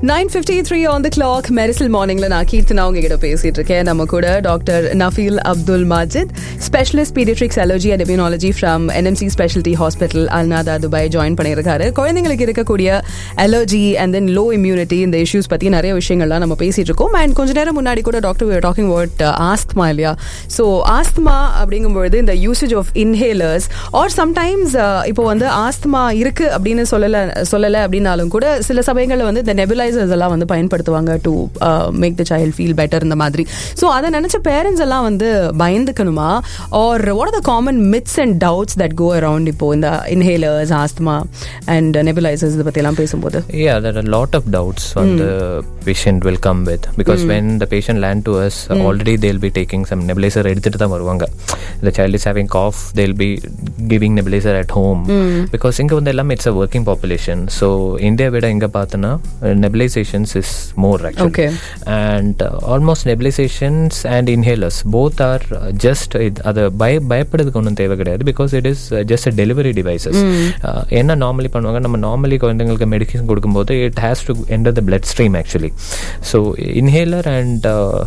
Nine fifty three on the clock Mersal மார்னிங்ல நான் கீர்த்தனா உங்ககிட்ட பேசிட்டு இருக்கேன் நம்ம கூட doctor Nafeel Abdul Majid specialist paediatrics allergy and immunology from NMC speciality hospital Al Nahda Dubai join பண்ணியிருக்காரு குழந்தைங்களுக்கு இருக்கக்கூடிய allergy and then low immunity இந்த இஷ்யூஸ் பத்தி நிறைய விஷயங்கள்லாம் நம்ம பேசிட்டு இருக்கோம் அண்ட் கொஞ்ச நேரம் முன்னாடி கூட டாக்டர் டாக்கிங் அபவுட் ஆஸ்த்மா இல்லையா ஸோ ஆஸ்த்மா அப்படிங்கும்பொழுது இந்த usage of inhalers or sometimes இப்போ வந்து ஆஸ்த்மா இருக்கு அப்படின்னு சொல்லல சொல்லலை அப்படின்னாலும் கூட சில சமயங்களில் வந்து இந்த நெபுலைசர்ஸ் எல்லாம் வந்து பயன்படுத்துவாங்க to make the child feel better இந்த மாதிரி ஸோ அதை நினைச்ச பேரண்ட்ஸ் எல்லாம் வந்து பயந்துக்கணுமா or what are the common myths and doubts that go around இப்போ இந்த இன்ஹேலர்ஸ் ஆஸ்த்மா அண்ட் நெபுலைசர்ஸ் இதை பற்றி எல்லாம் பேசும்போது Yeah, there are a lot of doubts on the patient will come with because when the patient land to us, already they'll be taking some nebulizer எடுத்துட்டு தான் வருவாங்க the child is having cough they'll be giving nebulizer at home because இங்க வந்து எல்லாமே it's a working population so India விட இங்க பார்த்தோன்னா nebulizations is more actually Okay. and uh, almost nebulizations and inhalers both are uh, just இது- அது பய பயப்படுறதுக்கு ஒன்றும் தேவை கிடையாது because it is just delivery devices என்ன நார்மலி பண்ணுவாங்க நம்ம நார்மலி குழந்தைங்களுக்கு மெடிசன் கொடுக்கும்போது it has to enter the blood stream actually so inhaler and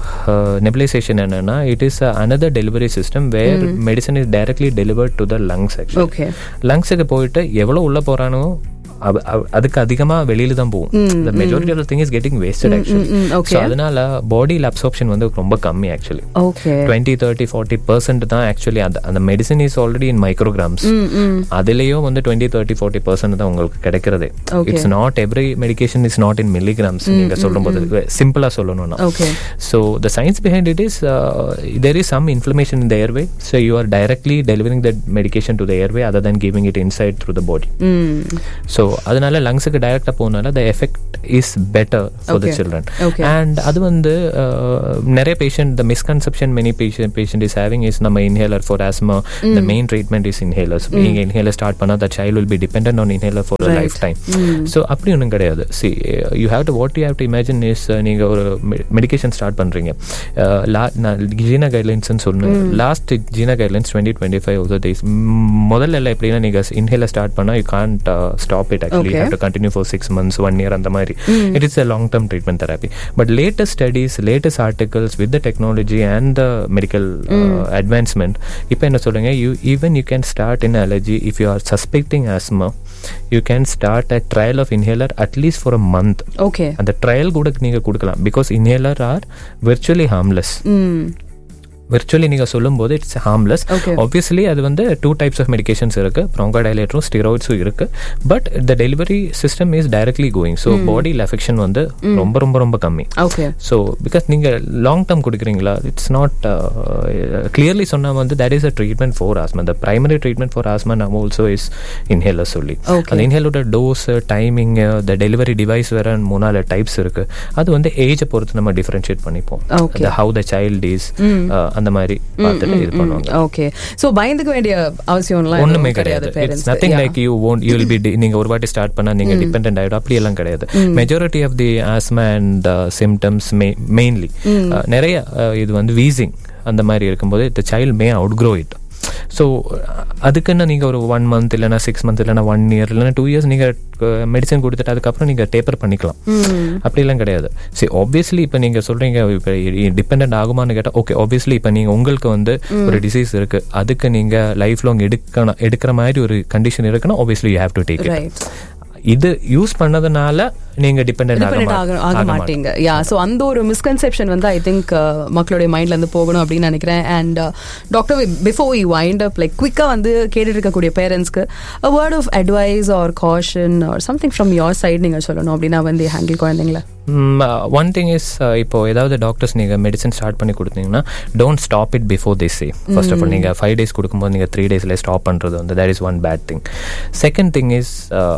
nebulisation என்னன்னா it is another delivery system where medicine is directly delivered to the lungs actually okay லங்ஸுக்கு போயிட்டு எவ்வளோ உள்ள போறானோ அவ- அவ- அதுக்கு அதிகமா வெளியில தான் போகும் the majority of thing is getting wasted actually okay. So அதனால பாடியில் அப்சார்ப்ஷன் வந்து ரொம்ப கம்மி actually okay twenty thirty forty percent தான் ஆக்சுவலி அந்த அந்த medicine is already in micrograms அதுலேயும் வந்து டுவெண்ட்டி தேர்ட்டி ஃபார்ட்டி பர்சன்ட் தான் உங்களுக்கு கிடைக்கிறதே Okay. It's not every medication is not in milligrams நீங்க சொல்லும்போது சிம்பிளா சொல்லணும்னா Okay. So the science behind it is there is some inflammation in the airway so you are directly delivering the medication to the airway other than giving it inside through the body so அதனால லங்ஸுக்கு டைரக்டாக போகனால the effect is better for the Okay. Children Okay. And அது வந்து uh, நிறைய patient the misconception many patient patient is having is நம்ம inhaler for asthma the main treatment is inhalers நீங்கள் inhaler start பண்ணால் the child will be depend on inhaler for Right. Lifetime so அப்படி ஒன்றும் கிடையாது see you have to what you have to imagine is நீங்கள் ஒரு medication start பண்ணுறீங்க லா நான் GINA கைட்லைன்ஸ்னு சொன்னேன் last GINA guidelines twenty twenty five of days முதல்ல எல்லாம் எப்படின்னா நீங்கள் இன்ஹேலர் ஸ்டார்ட் பண்ணால் you can't stop it actually Okay. Have to continue for six months one year அந்த மாதிரி it is a long term treatment therapy but latest studies latest articles with the technology and the medical advancement இப்போ என்ன சொல்லுங்க you even you can start in allergy if you are suspecting asthma you can start a trial of inhaler at least for a month okay அந்த trial கூட நீங்கள் கொடுக்கலாம் because inhaler are virtually harmless hmm virtually நீங்கள் சொல்லும்போது it's harmless Okay. Obviously அது வந்து two types of medications இருக்கு ப்ரோங்கோடைலேட்டரும் ஸ்டீராய்ட்ஸும் இருக்கு but the delivery system is directly going so பாடியில் அஃபெக்ஷன் வந்து ரொம்ப ரொம்ப ரொம்ப கம்மி ஓகே ஸோ பிகாஸ் நீங்கள் லாங் டேர்ம் கொடுக்குறீங்களா இட்ஸ் நாட் கிளியர்லி சொன்னால் வந்து that is a treatment for asthma the primary treatment for asthma நம்ம ஆல்சோ இஸ் இன்ஹேலர் சொல்லி Okay. அந்த இன்ஹேலோட dose timing the delivery device வேற மூணாலு டைப்ஸ் இருக்கு அது வந்து ஏஜை பொறுத்து நம்ம டிஃபரன்ஷியேட் பண்ணிப்போம் Okay. How the child is அந்த மாதிரி பார்த்துட்டு இது பண்ணுவாங்க ஓகே சோ பயந்துக்க வேண்டிய அவசியம்லாம் ஒண்ணுமே எதுவும் கிடையாது parents இட்ஸ் க்கு. Nothing Yeah. Like you won't you will be நீங்க ஒரு வாட்டி ஸ்டார்ட் பண்ணா நீங்க டிபெண்டன்ட் ஆயிடும் அப்படி எல்லாம் கிடையாது majority of the asthma and symptoms mainly நிறைய uh, இது வந்து வீசிங் அந்த மாதிரி இருக்கும்போது the child may outgrow it so அதுக்குன்னு நீங்கள் ஒரு ஒன் மந்த் இல்லைனா சிக்ஸ் மந்த் இல்லைனா ஒன் இயர் இல்லைனா டூ இயர்ஸ் நீங்கள் மெடிசன் கொடுத்துட்டு அதுக்கப்புறம் நீங்கள் டேப்பர் பண்ணிக்கலாம் அப்படிலாம் கிடையாது சரி ஆப்வியஸ்லி இப்போ நீங்கள் சொல்கிறீங்க இப்போ டிபெண்ட் ஆகுமான்னு கேட்டால் ஓகே ஆப்வியஸ்லி இப்போ நீங்கள் உங்களுக்கு வந்து ஒரு டிசீஸ் இருக்குது அதுக்கு நீங்கள் லைஃப் லாங் எடுக்கணும் எடுக்கிற மாதிரி ஒரு கண்டிஷன் இருக்குன்னா obviously you have to take Right. இது யூஸ் பண்ணதுனால நீங்கள் டிபெண்ட் Independent ஆக ஆக மாட்டீங்க யா ஸோ அந்த ஒரு மிஸ்கன்செப்ஷன் வந்து ஐ திங்க் மக்களுடைய மைண்ட்ல இருந்து போகணும் அப்படின்னு நினைக்கிறேன் and doctor before you wind up like குவிக்கா வந்து கேட்டுட்டு இருக்கக்கூடிய பேரண்ட்ஸ்க்கு a word of advice or caution or something from your side நீங்க சொல்லணும் அப்படின்னா வந்து ஹேண்டில் குழந்தைங்கள ஒன் திங் இஸ் இப்போ ஏதாவது டாக்டர்ஸ் நீங்கள் மெடிசன் ஸ்டார்ட் பண்ணி கொடுத்தீங்கன்னா don't stop it before this say first of all நீங்கள் ஃபைவ் டேஸ் கொடுக்கும்போது நீங்கள் த்ரீ டேஸில் ஸ்டாப் பண்ணுறது வந்து that is one bad thing second thing is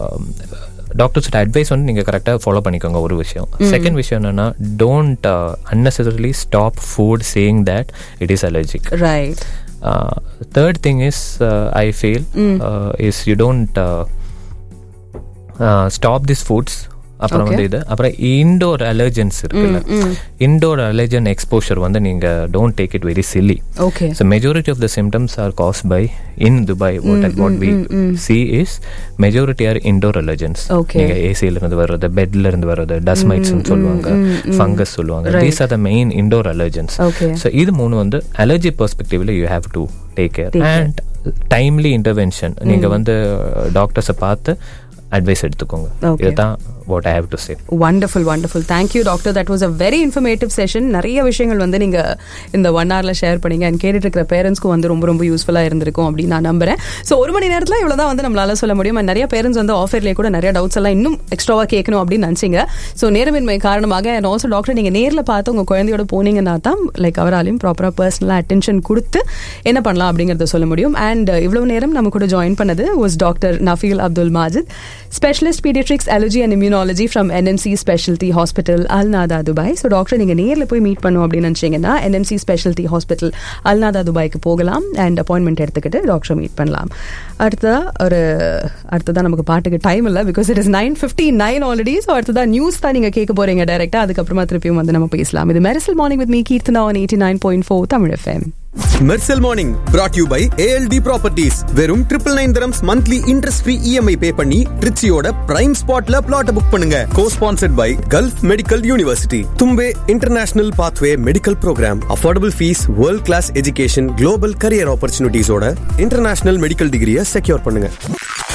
டாக்டர்ஸோட அட்வைஸ் வந்து நீங்கள் கரெக்டாக ஃபாலோ பண்ணிக்கோங்க ஒரு விஷயம் செகண்ட் விஷயம் என்னன்னா don't unnecessarily stop food saying that it is allergic right uh, third thing is uh, i feel uh, is you don't uh, uh, stop these foods அப்புறம் வந்து இது அப்புறம் இண்டோர் அலர்ஜன்ஸ் இருக்குல்ல இண்டோர் அலர்ஜன் எக்ஸ்போஷர் வந்து நீங்க don't take it very silly okay So majority of the symptoms are caused by in Dubai. What what we see is majority are indoor allergens. Okay. நீங்க ஏசில இருந்து வர்றது பெட்ல இருந்து வர்றது dust mites சொல்லுவாங்க fungus சொல்லுவாங்க these are the main indoor allergens Okay. So இது மூணு வந்து அலர்ஜி பெர்ஸ்பெக்டிவ்ல you have to take care and timely intervention நீங்க வந்து டாக்டர்ஸை பார்த்து அட்வைஸ் எடுத்துக்கோங்க Okay. இதுதான் what I have to say wonderful wonderful thank you doctor that was a very informative session நிறைய விஷயங்கள் வந்து நீங்க இந்த ஒன் ஹவர்ல ஷேர் பண்ணீங்க அண்ட் கேட்டுட்டு இருக்கிற பேரண்ட்ஸ்க்கும் வந்து ரொம்ப ரொம்ப யூஸ்ஃபுல்லா இருந்திருக்கும் அப்படின்னு நான் நம்புறேன் ஸோ ஒரு மணி நேரத்தில் இவ்வளவுதான் வந்து நம்மளால சொல்ல முடியும் And நிறைய பேரண்ட்ஸ் வந்து ஆஃபர்லேயே கூட நிறைய டவுட்ஸ் எல்லாம் இன்னும் எக்ஸ்ட்ராவா கேட்கணும் அப்படின்னு நினைச்சீங்க ஸோ நேரமின்மை காரணமாக அண்ட் ஆல்சோ டாக்டர் நீங்க நேர்ல பார்த்து உங்க குழந்தையோட போனீங்கன்னா தான் லைக் அவராலையும் ப்ராப்பரா பர்சனலா அட்டென்ஷன் கொடுத்து என்ன பண்ணலாம் அப்படிங்கறத சொல்ல முடியும் அண்ட் இவ்வளவு நேரம் நம்ம கூட ஜாயின் பண்ணது was doctor Nafeel Abdul Majid specialist paediatrics allergy and immunology from NMC speciality hospital Al Nahda Dubai so doctor நீங்கள் நேரில் போய் மீட் பண்ணும் அப்படின்னு நினச்சிங்கன்னா என்எம்சி ஸ்பெஷாலிட்டி ஹாஸ்பிட்டல் அல்நாதா துபாய்க்கு போகலாம் அண்ட் அப்பாயின்மெண்ட் எடுத்துக்கிட்டு டாக்டர் மீட் பண்ணலாம் அடுத்ததா ஒரு அடுத்ததான் நமக்கு பாட்டுக்கு டைம் இல்லை because it is nine fifty nine already so அடுத்ததான் நியூஸ் தான் நீங்கள் கேட்க போறீங்க டேரெக்டாக அதுக்கப்புறமா திருப்பியும் வந்து நம்ம பேசலாம் இது Mersal morning with me Keerthana on eighty nine point four Tamil FM Mersal morning brought you by ALT properties வெறும் ட்ரிபிள் நைன் தரம்ஸ் monthly interest free EMI pay பண்ணி ட்ரிச்சியோட பிரைம் ஸ்பாட்ல பிளாட் புக் பண்ணுங்க co sponsored by Gulf medical university Thumbay international pathway medical programme affordable fees world class education global career ஆப்பர்ச்சுனிட்டிஸோட international medical டிகிரியை secure பண்ணுங்க